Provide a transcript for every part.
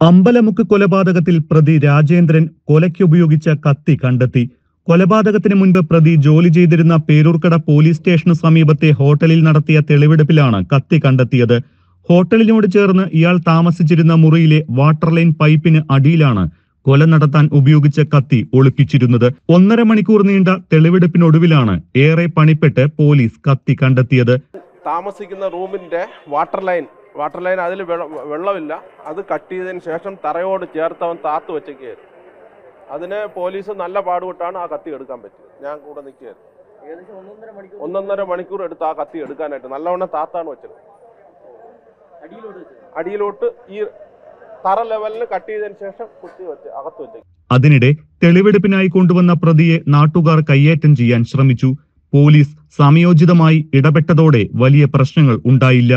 അമ്പലമുക്ക് കൊലപാതകത്തിൽ പ്രതി രാജേന്ദ്രൻ കൊലയ്ക്കുപയോഗിച്ച കത്തി കണ്ടെത്തി കൊലപാതകത്തിന് മുൻപ് പ്രതി ജോലി ചെയ്തിരുന്ന പേരൂർക്കട പോലീസ് സ്റ്റേഷന് സമീപത്തെ ഹോട്ടലിൽ നടത്തിയ തെളിവെടുപ്പിലാണ് കത്തി കണ്ടെത്തിയത് ഹോട്ടലിനോട് ചേർന്ന് ഇയാൾ താമസിച്ചിരുന്ന മുറിയിലെ വാട്ടർ ലൈൻ പൈപ്പിന് അടിയിലാണ് കൊല നടത്താൻ ഉപയോഗിച്ച കത്തി ഒളിപ്പിച്ചിരുന്നത് ഒന്നര മണിക്കൂർ നീണ്ട തെളിവെടുപ്പിനൊടുവിലാണ് ഏറെ പണിപ്പെട്ട് പോലീസ് കത്തി കണ്ടെത്തിയത് താമസിക്കുന്ന റൂമിന്റെ വാട്ടർ ലൈൻ വാട്ടർ ലൈൻ അതിൽ വെള്ളമില്ല അത് കട്ട് ചെയ്തതിന് ശേഷം തറയോട് ചേർത്ത് അവൻ താത്ത് വെച്ചേക്കായിരുന്നു അതിന് പോലീസ് നല്ല പാടുപെട്ടാണ് ആ കത്തി എടുക്കാൻ പറ്റിയത് ഞാൻ കൂടെ നിൽക്കുകയായിരുന്നു ഏകദേശം ഒന്നൊന്നര മണിക്കൂർ ഒന്നൊന്നര മണിക്കൂർ എടുത്ത് ആ കത്തി എടുക്കാനായിട്ട് നല്ലവണ്ണം താത്താണ് വെച്ചത് അടിയിലോട്ട് വെച്ചത് അടിയിലോട്ട് ഈ തറ ലെവലിൽ കട്ട് ചെയ്തതിന് ശേഷം കുത്തി വെച്ച് അകത്ത് വെച്ചേക്കും അതിനിടെ തെളിവെടുപ്പിനായി കൊണ്ടുവന്ന പ്രതിയെ നാട്ടുകാർ കയ്യേറ്റം ചെയ്യാൻ ശ്രമിച്ചു പോലീസ് സമയോചിതമായി ഇടപെട്ടതോടെ വലിയ പ്രശ്നങ്ങൾ ഉണ്ടായില്ല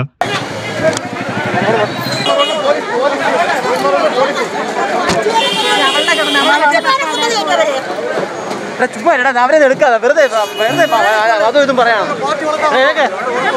എടാ ചുമ്മാ എടാ അവരെ ഇത് എടുക്കാതെ വെറുതെ വെറുതെ അതും ഇതും പറയണം ഏതൊക്കെ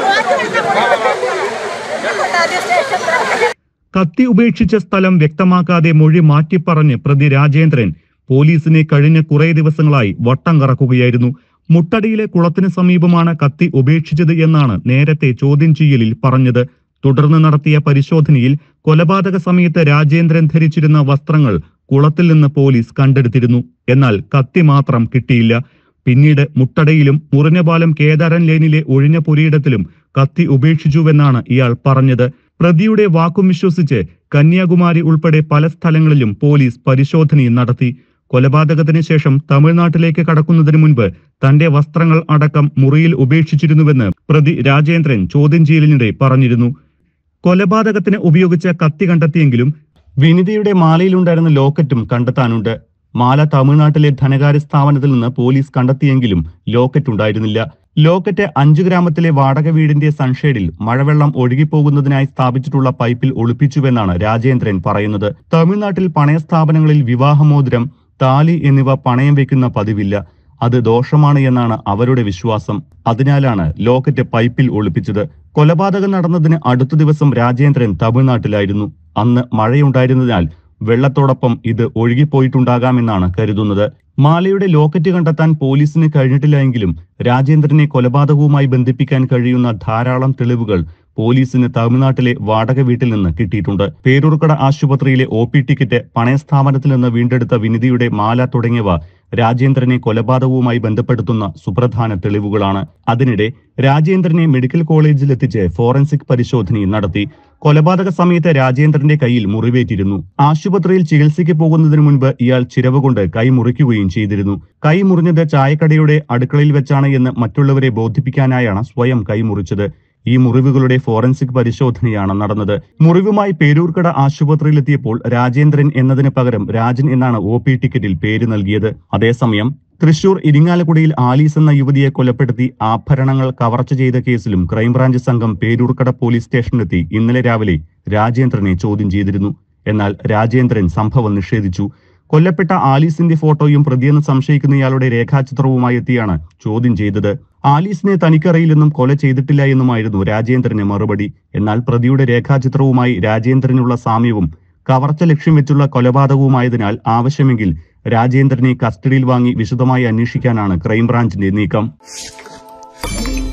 കത്തി ഉപേക്ഷിച്ച സ്ഥലം വ്യക്തമാക്കാതെ മൊഴി മാറ്റിപ്പറഞ്ഞ് പ്രതി രാജേന്ദ്രൻ പോലീസിനെ കഴിഞ്ഞ കുറേ ദിവസങ്ങളായി വട്ടം കറക്കുകയായിരുന്നു മുട്ടടിയിലെ കുളത്തിന് സമീപമാണ് കത്തി ഉപേക്ഷിച്ചത് എന്നാണ് നേരത്തെ ചോദ്യം ചെയ്യലിൽ പറഞ്ഞത് തുടർന്ന് നടത്തിയ പരിശോധനയിൽ കൊലപാതക സമയത്ത് രാജേന്ദ്രൻ ധരിച്ചിരുന്ന വസ്ത്രങ്ങൾ കുളത്തിൽ നിന്ന് പോലീസ് കണ്ടെടുത്തിരുന്നു എന്നാൽ കത്തി മാത്രം കിട്ടിയില്ല പിന്നീട് മുട്ടടയിലും മുറിഞ്ഞപാലം കേദാരൻ ലേനിലെ ഒഴിഞ്ഞ പുരയിടത്തിലും കത്തി ഉപേക്ഷിച്ചുവെന്നാണ് ഇയാൾ പറഞ്ഞത് പ്രതിയുടെ വാക്കും വിശ്വസിച്ച് കന്യാകുമാരി ഉൾപ്പെടെ പല സ്ഥലങ്ങളിലും പോലീസ് പരിശോധനയും നടത്തി കൊലപാതകത്തിന് ശേഷം തമിഴ്നാട്ടിലേക്ക് കടക്കുന്നതിന് മുൻപ് തന്റെ വസ്ത്രങ്ങൾ അടക്കം മുറിയിൽ ഉപേക്ഷിച്ചിരുന്നുവെന്ന് പ്രതി രാജേന്ദ്രൻ ചോദ്യം ചെയ്യലിനിടെ പറഞ്ഞിരുന്നു കൊലപാതകത്തിന് ഉപയോഗിച്ച കത്തി കണ്ടെത്തിയെങ്കിലും വിനിതയുടെ മാലയിലുണ്ടായിരുന്ന ലോക്കറ്റും കണ്ടെത്താനുണ്ട് മാല തമിഴ്നാട്ടിലെ ധനകാര്യ സ്ഥാപനത്തിൽ നിന്ന് പോലീസ് കണ്ടെത്തിയെങ്കിലും ലോക്കറ്റ് ഉണ്ടായിരുന്നില്ല ലോക്കറ്റ് അഞ്ചു ഗ്രാമത്തിലെ വാടക വീടിന്റെ സൺഷെയ്ഡിൽ മഴവെള്ളം ഒഴുകിപ്പോകുന്നതിനായി സ്ഥാപിച്ചിട്ടുള്ള പൈപ്പിൽ ഒളിപ്പിച്ചുവെന്നാണ് രാജേന്ദ്രൻ പറയുന്നത് തമിഴ്നാട്ടിൽ പണയ സ്ഥാപനങ്ങളിൽ വിവാഹമോതിരം താലി എന്നിവ പണയം വെക്കുന്ന പതിവില്ല അത് ദോഷമാണ് എന്നാണ് അവരുടെ വിശ്വാസം അതിനാലാണ് ലോക്കറ്റ് പൈപ്പിൽ ഒളിപ്പിച്ചത് കൊലപാതകം നടന്നതിന് അടുത്ത ദിവസം രാജേന്ദ്രൻ തമിഴ്നാട്ടിലായിരുന്നു അന്ന് മഴയുണ്ടായിരുന്നതിനാൽ വെള്ളത്തോടൊപ്പം ഇത് ഒഴുകിപ്പോയിട്ടുണ്ടാകാമെന്നാണ് കരുതുന്നത് മാലയുടെ ലോക്കറ്റ് കണ്ടെത്താൻ പോലീസിന് കഴിഞ്ഞിട്ടില്ല എങ്കിലും രാജേന്ദ്രനെ കൊലപാതകവുമായി ബന്ധിപ്പിക്കാൻ കഴിയുന്ന ധാരാളം തെളിവുകൾ പോലീസിന് തമിഴ്നാട്ടിലെ വാടക വീട്ടിൽ നിന്ന് കിട്ടിയിട്ടുണ്ട് പേരൂർക്കട ആശുപത്രിയിലെ ഒ പി ടിക്കറ്റ് പണയസ്ഥാപനത്തിൽ നിന്ന് വീണ്ടെടുത്ത വിനിതിയുടെ മാല തുടങ്ങിയവ രാജേന്ദ്രനെ കൊലപാതകവുമായി ബന്ധപ്പെടുത്തുന്ന സുപ്രധാന തെളിവുകളാണ് അതിനിടെ രാജേന്ദ്രനെ മെഡിക്കൽ കോളേജിൽ എത്തിച്ച് ഫോറൻസിക് പരിശോധനയും നടത്തി കൊലപാതക സമയത്ത് രാജേന്ദ്രന്റെ കയ്യിൽ മുറിവേറ്റിരുന്നു ആശുപത്രിയിൽ ചികിത്സയ്ക്ക് പോകുന്നതിന് മുൻപ് ഇയാൾ ചിരവ് കൊണ്ട് കൈ മുറിക്കുകയും ചെയ്തിരുന്നു കൈ മുറിഞ്ഞത് ചായക്കടയുടെ അടുക്കളയിൽ വെച്ചാണ് എന്ന് മറ്റുള്ളവരെ ബോധിപ്പിക്കാനായാണ് സ്വയം കൈ മുറിച്ചത് ഈ മുറിവുകളുടെ ഫോറൻസിക് പരിശോധനയാണ് നടന്നത് മുറിവുമായി പേരൂർക്കട ആശുപത്രിയിലെത്തിയപ്പോൾ രാജേന്ദ്രൻ എന്നതിന് പകരം രാജൻ എന്നാണ് ഒ പി ടിക്കറ്റിൽ പേര് നൽകിയത് അതേസമയം തൃശൂർ ഇരിങ്ങാലക്കുടിയിൽ ആലീസ് എന്ന യുവതിയെ കൊലപ്പെടുത്തി ആഭരണങ്ങൾ കവർച്ച ചെയ്ത കേസിലും ക്രൈംബ്രാഞ്ച് സംഘം പേരൂർക്കട പോലീസ് സ്റ്റേഷനിലെത്തി ഇന്നലെ രാവിലെ രാജേന്ദ്രനെ ചോദ്യം ചെയ്തിരുന്നു എന്നാൽ രാജേന്ദ്രൻ സംഭവം നിഷേധിച്ചു കൊല്ലപ്പെട്ട ആലീസിന്റെ ഫോട്ടോയും പ്രതിയെന്ന് സംശയിക്കുന്നയാളുടെ രേഖാചിത്രവുമായി എത്തിയാണ് ചോദ്യം ചെയ്തത് ആലീസിനെ തനിക്കറിയില്ലെന്നും കൊല ചെയ്തിട്ടില്ല എന്നുമായിരുന്നു രാജേന്ദ്രന് മറുപടി എന്നാൽ പ്രതിയുടെ രേഖാചിത്രവുമായി രാജേന്ദ്രനുള്ള സാമ്യവും കവർച്ച ലക്ഷ്യം വെച്ചുള്ള കൊലപാതകവുമായതിനാൽ ആവശ്യമെങ്കിൽ രാജേന്ദ്രനെ കസ്റ്റഡിയിൽ വാങ്ങി വിശദമായി അന്വേഷിക്കാനാണ് ക്രൈംബ്രാഞ്ചിന്റെ നീക്കം